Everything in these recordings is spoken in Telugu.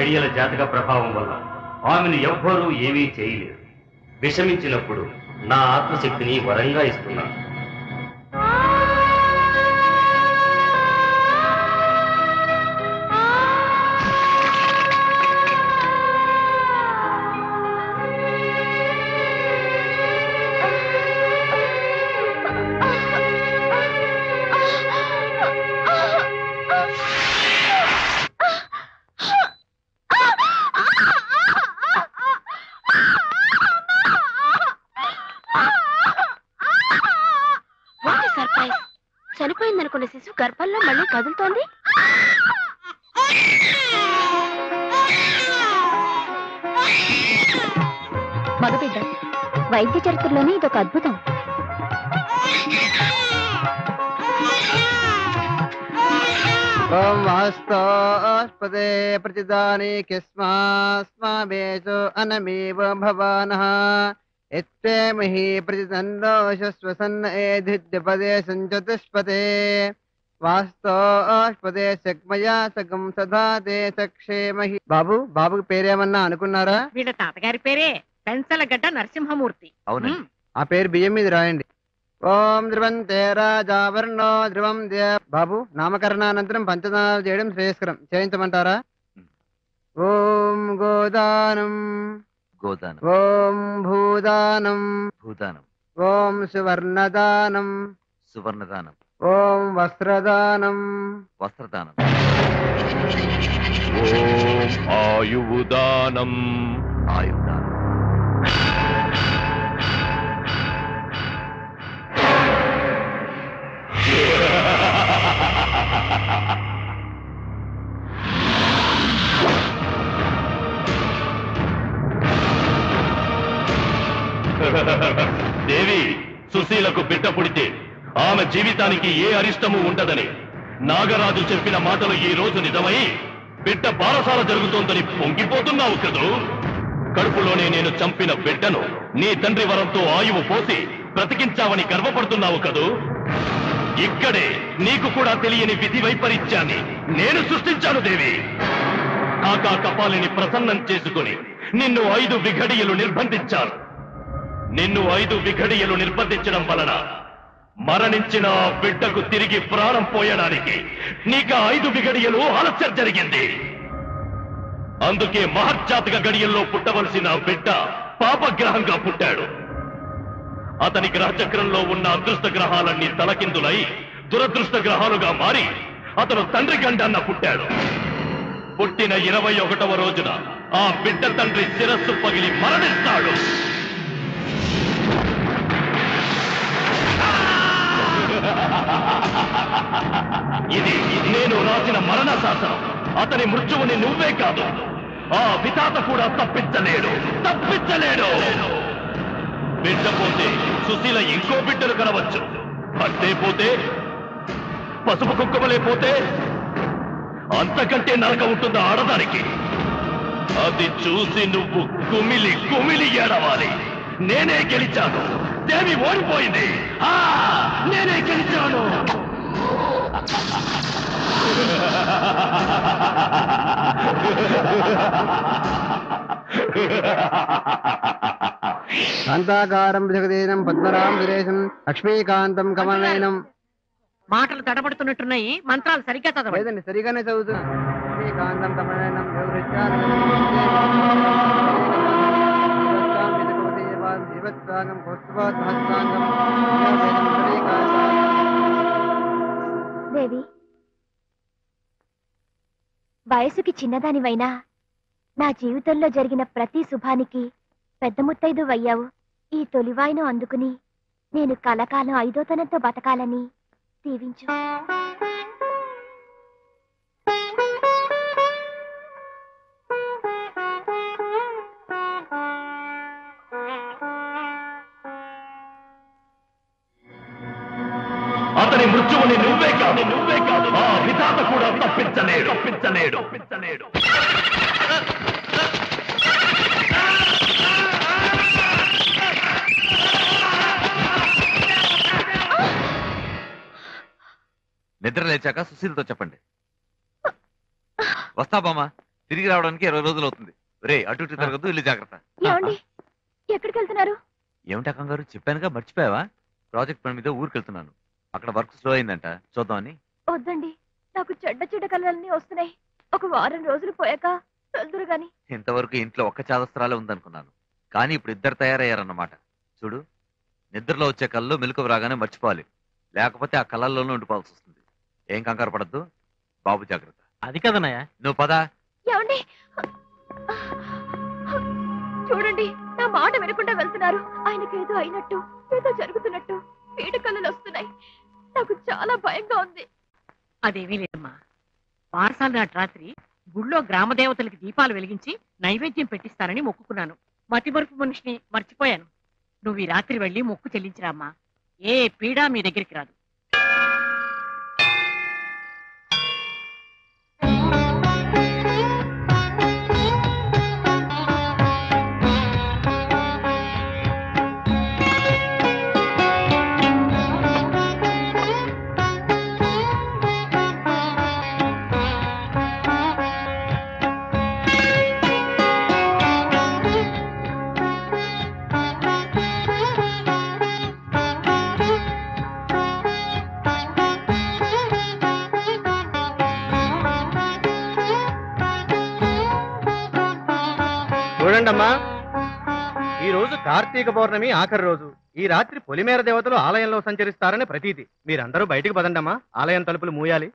ఘడియల జాతక ప్రభావం వల్ల ఆమెను ఎవ్వరూ ఏమీ చేయలేరు విషమించినప్పుడు నా ఆత్మశక్తిని వరంగా ఇస్తున్నాను వాట్ సర్ప్రైజ్ చనిపోయిందనుకున్న శిశువు గర్భంలో మళ్ళీ కదులుతోంది మగబిడ్డ వైద్య చరిత్రలోనే ఇదొక అద్భుతం ఓం వాస్తోస్పదే ప్రతిదాని కిస్మాస్మావేశో అనమేవ భవానః ఎత్తేమహి ప్రతిదండోషస్వసన్న ఏధిద్యపదే సంచతుష్పదే వాస్తోస్పదే శక్మయా సగం సదా తే సక్షేమహి బాబు బాబుకి పేరేమన్నా అనుకున్నారా వీళ్ళ తాతగారి పేరే పెంచలగడ్డ నరసింహమూర్తి అవునండి ఉమ్. ఆ పేరు బియ్యం మీద రాయండి ఓం ధ్రువం తే రాజావర్ణో ధ్రువం దే బాబు నామకరణానంతరం పంచదానాలు చేయడం శ్రేయస్కరం చేయించమంటారా ఓం గోదానం గోదానం ఓం భూదానం భూదానం ఓం సువర్ణదానం సువర్ణదానం ఓం వస్త్రదానం వస్త్రదానం ఓం ఆయువుదానం ఆయుర్దానం దేవి సుశీలకు బిడ్డ పుడితే ఆమె జీవితానికి ఏ అరిష్టము ఉండదని నాగరాజు చెప్పిన మాటలు ఈ రోజు నిజమై బిడ్డ బారసాల జరుగుతోందని పొంగిపోతున్నావు కదూ కడుపులోనే నేను చంపిన బిడ్డను నీ తండ్రి వరంతో ఆయువు పోసి బ్రతికించావని గర్వపడుతున్నావు కదూ ఇక్కడే నీకు కూడా తెలియని విధి వైపరీత్యాన్ని నేను సృష్టించాను దేవి కాకా కపాలిని ప్రసన్నం చేసుకుని నిన్ను ఐదు విఘడియలు నిర్బంధించాను నిన్ను ఐదు విఘడియలు నిర్బంధించడం వలన మరణించిన ఆ బిడ్డకు తిరిగి ప్రాణం పోయడానికి నీకు ఆ ఐదు విఘడియలు ఆలస్యం జరిగింది అందుకే మహర్జాతక గడియల్లో పుట్టవలసిన ఆ బిడ్డ పాపగ్రహంగా పుట్టాడు అతని గ్రహచక్రంలో ఉన్న అదృష్ట గ్రహాలన్నీ తలకిందులై దురదృష్ట గ్రహాలుగా మారి అతను తండ్రి గండన్న పుట్టాడు పుట్టిన ఇరవై ఒకటవ రోజున ఆ బిడ్డ తండ్రి శిరస్సు పగిలి మరణిస్తాడు ఇది నేను రాసిన మరణ శాసనం అతని మృత్యువుని నువ్వే కాదు ఆ విధాత కూడా తప్పించలేడు తప్పించలేడు బిడ్డ పోతే సుశీల ఇంకో బిడ్డను కనవచ్చు అట్టే పోతే పసుపు కుక్కమలే పోతే అంతకంటే నరక ఉంటుందా ఆడదానికి అది చూసి నువ్వు కుమిలి కుమిలి ఏడవాలి నేనే గెలిచాను దేవి ఓడిపోయింది ఆ నేనే గెలిచాను శాంతాకారం జగదీనం పద్మరాం సురేశం లక్ష్మీకాంతం కమలనయనం మాటలు తడబడుతున్నట్టున్నాయి మంత్రాలు సరిగ్గా చదవండి లేదండి సరిగానే చదువుతున్నా లక్ష్మీకాంతం కమలనయనం జీవత్సాగం దేవి వయసుకి చిన్నదానివైనా నా జీవితంలో జరిగిన ప్రతి శుభానికి పెద్ద ముత్తైదు అయ్యావు ఈ తొలివాయిను అందుకుని నేను కలకాలం ఐదోతనంతో బతకాలని దీవించు అతని మృత్యువుని నువ్వే కాదు నువ్వే కాదు ఆ విధాత కూడా తప్పించలేడు తప్పించలేడు తప్పించలేడు నిద్ర లేచాక సుశీలతో చెప్పండి వస్తా బామా తిరిగి రావడానికి ఇరవై రోజులు అవుతుంది రే అటు ఇటు తిరగదు ఇల్లు జాగ్రత్త ఏమండి ఎక్కడికి వెళ్తున్నారు ఏమిటా కంగారు చెప్పానుగా మర్చిపోయావా ప్రాజెక్ట్ పని మీద ఊరికి వెళ్తున్నాను అక్కడ వర్క్ స్లో అయిందంట చూద్దామని వద్దండి నాకు చెడ్డ చెడ్డ కళలన్నీ వస్తున్నాయి ఒక వారం రోజులు పోయాక వెళ్తురు గాని ఇంతవరకు ఇంట్లో ఒక్క చాదస్త్రాలే ఉందనుకున్నాను కానీ ఇప్పుడు ఇద్దరు తయారయ్యారన్నమాట చూడు నిద్రలో వచ్చే కళ్ళు మెలకు రాగానే మర్చిపోవాలి లేకపోతే ఆ కళ్ళల్లోనే ఉండిపోవాల్సి వస్తుంది ఏం కంగారు పడద్దు బాబు జాగ్రత్త అది కదన్నయ్య నువ్వు పదా ఏమండి చూడండి నా మాట వినకుండా వెళ్తున్నారు ఆయనకి ఏదో అయినట్టు ఏదో జరుగుతున్నట్టు పీడ కళలు వస్తున్నాయి నాకు చాలా భయంగా ఉంది అదేమీ లేదమ్మా పారసాల నాటి రాత్రి గుళ్ళో గ్రామ దేవతలకి దీపాలు వెలిగించి నైవేద్యం పెట్టిస్తానని మొక్కుకున్నాను మతిమరుపు మనిషిని మర్చిపోయాను నువ్వు ఈ రాత్రి వెళ్ళి మొక్కు చెల్లించిరామ్మా ఏ పీడ మీ దగ్గరికి రాదు చూడండమ్మా ఈ రోజు కార్తీక పౌర్ణమి ఆఖరి రోజు ఈ రాత్రి పొలిమేర దేవతలు ఆలయంలో సంచరిస్తారని ప్రతీతి మీరందరూ బయటికి పదండమ్మా ఆలయం తలుపులు మూయాలి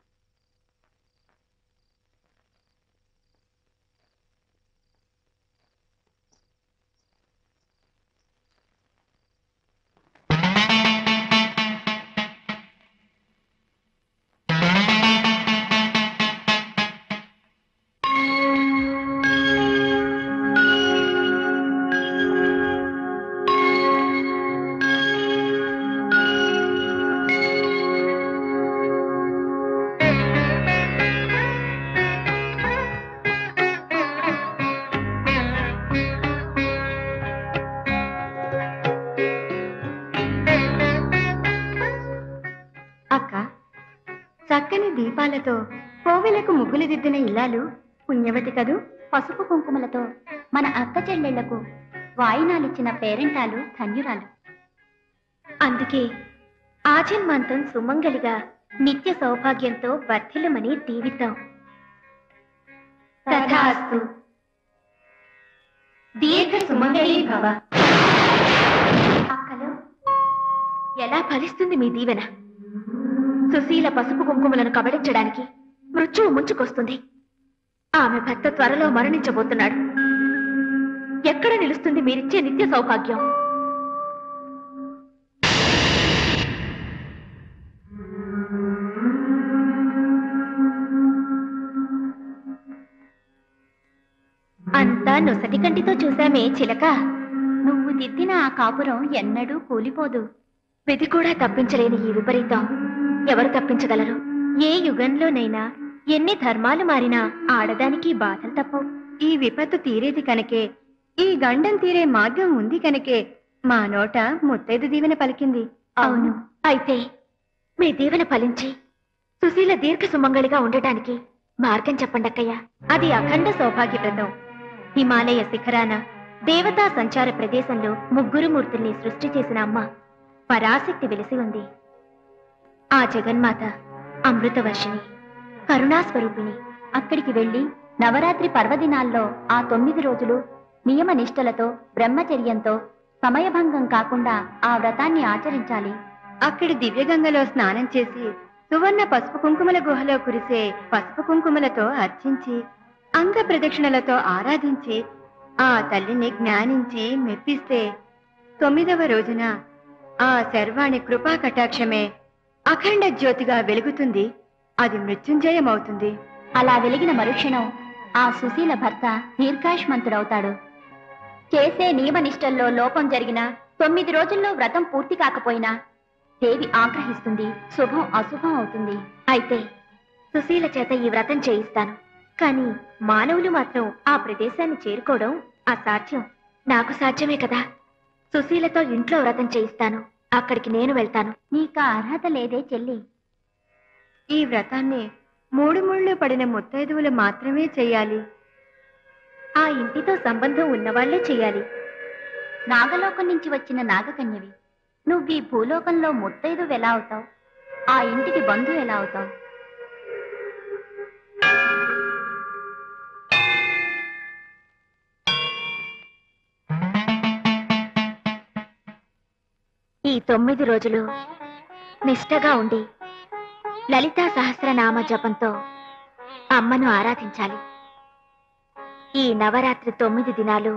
అక్క చక్కని దీపాలతో కోవెలకు ముగ్గులు దిద్దిన ఇల్లాలు పుణ్యవతి కదూ పసుపు కుంకుమలతో మన అక్క చెల్లెళ్లకు వాయినాలిచ్చిన పేరెంటాలు ధన్యురాలు అందుకే ఆజన్మాంతం సుమంగలిగా నిత్య సౌభాగ్యంతో వర్ధిల్లమని దీవిద్దాం తథాస్తు దీర్ఘ సుమంగళీ భవ అక్కలు ఎలా ఫలిస్తుంది మీ దీవెన సుశీల పసుపు కుంకుమలను కబళించడానికి మృత్యువు ముంచుకొస్తుంది ఆమె భర్త త్వరలో మరణించబోతున్నాడు ఎక్కడ నిలుస్తుంది మీరిచ్చే నిత్య సౌభాగ్యం అంతా నొసటి కంటితో చూశామే చిలక నువ్వు దిద్దిన ఆ కాపురం ఎన్నడూ కూలిపోదు విధి కూడా తప్పించలేని ఈ విపరీతం ఎవరు తప్పించగలరు ఏ యుగంలోనైనా ఎన్ని ధర్మాలు మారినా ఆడదానికి బాధలు తప్పవు ఈ విపత్తు తీరేది కనుకే ఈ గండం తీరే మార్గం ఉంది కనుకే మా నోట ముత్తైదు దీవెన పలికింది అవును అయితే మీ దీవెన ఫలించి సుశీల దీర్ఘ సుమంగళిగా ఉండటానికి మార్గం చెప్పండి అక్కయ్య అది అఖండ సౌభాగ్య వ్రతం హిమాలయ శిఖరాన దేవతా సంచార ప్రదేశంలో ముగ్గురు మూర్తుల్ని సృష్టి చేసిన అమ్మ పరాశక్తి వెలిసి ఉంది ఆ జగన్మాత అమృతవర్షిణి కరుణాస్వరూపిణి అక్కడికి వెళ్లి నవరాత్రి పర్వదినాల్లో ఆ తొమ్మిది రోజులు నియమ నిష్టలతో బ్రహ్మచర్యంతో సమయభంగం కాకుండా ఆ వ్రతాన్ని ఆచరించాలి అక్కడి దివ్యగంగలో స్నానం చేసి సువర్ణ పసుపు కుంకుమల గుహలో కురిసే పసుపు కుంకుమలతో అర్చించి అంగ ప్రదక్షిణలతో ఆరాధించి ఆ తల్లిని జ్ఞానించి మెప్పిస్తే తొమ్మిదవ రోజున ఆ శర్వాణి కృపా కటాక్షమే అఖండ జ్యోతిగా వెలుగుతుంది అది మృత్యుంజయమవుతుంది అలా వెలిగిన మరుక్షణం ఆ సుశీల భర్త దీర్ఘాయుష్మంతుడవుతాడు చేసే నియమనిష్టల్లో లోపం జరిగిన తొమ్మిది రోజుల్లో వ్రతం పూర్తి కాకపోయినా దేవి ఆగ్రహిస్తుంది శుభం అశుభం అవుతుంది అయితే సుశీల చేత ఈ వ్రతం చేయిస్తాను కానీ మానవులు మాత్రం ఆ ప్రదేశాన్ని చేరుకోవడం అసాధ్యం నాకు సాధ్యమే కదా సుశీలతో ఇంట్లో వ్రతం చేయిస్తాను అక్కడికి నేను వెళ్తాను నీకా అర్హత లేదే చెల్లి ఈ వ్రతాన్ని మూడు ముళ్ళు పడిన ముత్తైదువులు మాత్రమే చేయాలి ఆ ఇంటితో సంబంధం ఉన్నవాళ్లే చేయాలి నాగలోకం నుంచి వచ్చిన నాగకన్యవి నువ్వు ఈ భూలోకంలో ముత్తైదు ఎలా అవుతావు ఆ ఇంటికి బంధు ఎలా అవుతావు ఈ తొమ్మిది రోజులు నిష్టగా ఉండి లలితా సహస్రనామ జపంతో అమ్మను ఆరాధించాలి ఈ నవరాత్రి తొమ్మిది దినాలు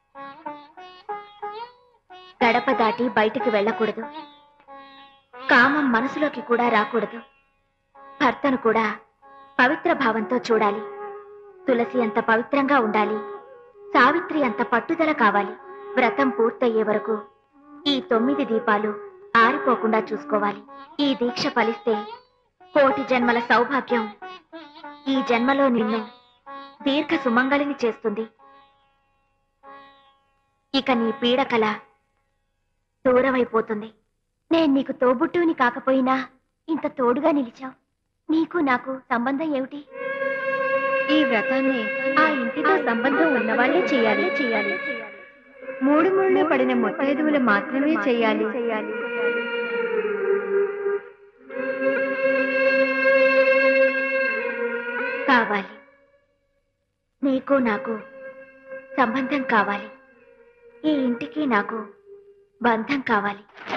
గడప దాటి బయటికి వెళ్ళకూడదు కామం మనసులోకి కూడా రాకూడదు భర్తను కూడా పవిత్ర భావంతో చూడాలి తులసి అంత పవిత్రంగా ఉండాలి సావిత్రి అంత పట్టుదల కావాలి వ్రతం పూర్తయ్యే వరకు ఈ తొమ్మిది దీపాలు ఆరిపోకుండా చూసుకోవాలి ఈ దీక్ష ఫలిస్తే కోటి జన్మల సౌభాగ్యం ఈ జన్మలో నిన్ను దీర్ఘ సుమంగళిని చేస్తుంది ఇక నీ పీడకల దూరమైపోతుంది నేను నీకు తోబుట్టుని కాకపోయినా ఇంత తోడుగా నిలిచావు నీకు నాకు సంబంధం ఏమిటి ఈ వ్రతాన్ని ఆ ఇంటితో సంబంధం ఉన్నవాళ్లే చేయాలి చేయాలి మూడు ముళ్ళు పడిన ముత్తైదువులు మాత్రమే చేయాలి చేయాలి కావాలి నీకు నాకు సంబంధం కావాలి ఈ ఇంటికి నాకు బంధం కావాలి